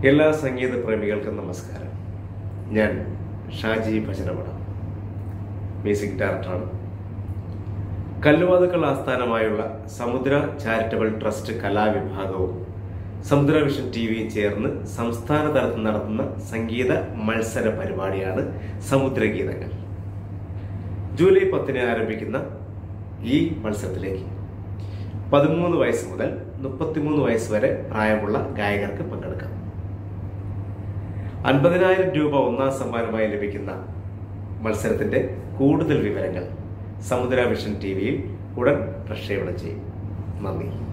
എല്ലാ സംഗീത പ്രേമികൾക്കും നമസ്കാരം ഞാൻ ഷാജി ഭജനമടം മ്യൂസിക് ഡയറക്ടറാണ് കല്ലുവാതുക്കൾ ആസ്ഥാനമായുള്ള സമുദ്ര ചാരിറ്റബിൾ ട്രസ്റ്റ് കലാവിഭാഗവും സമുദ്ര വിഷൻ ടി വിയും ചേർന്ന് സംസ്ഥാന തലത്തിൽ നടത്തുന്ന സംഗീത മത്സര പരിപാടിയാണ് സമുദ്രഗീതങ്ങൾ ജൂലൈ പത്തിന് ആരംഭിക്കുന്ന ഈ മത്സരത്തിലേക്ക് പതിമൂന്ന് വയസ്സ് മുതൽ മുപ്പത്തിമൂന്ന് വയസ്സ് വരെ പ്രായമുള്ള ഗായകർക്ക് പങ്കെടുക്കാം അൻപതിനായിരം രൂപ ഒന്നാം സമ്മാനമായി ലഭിക്കുന്ന മത്സരത്തിന്റെ കൂടുതൽ വിവരങ്ങൾ സമുദ്ര വിഷൻ ടി വിയിൽ ഉടൻ പ്രക്ഷേപണം ചെയ്യും നന്ദി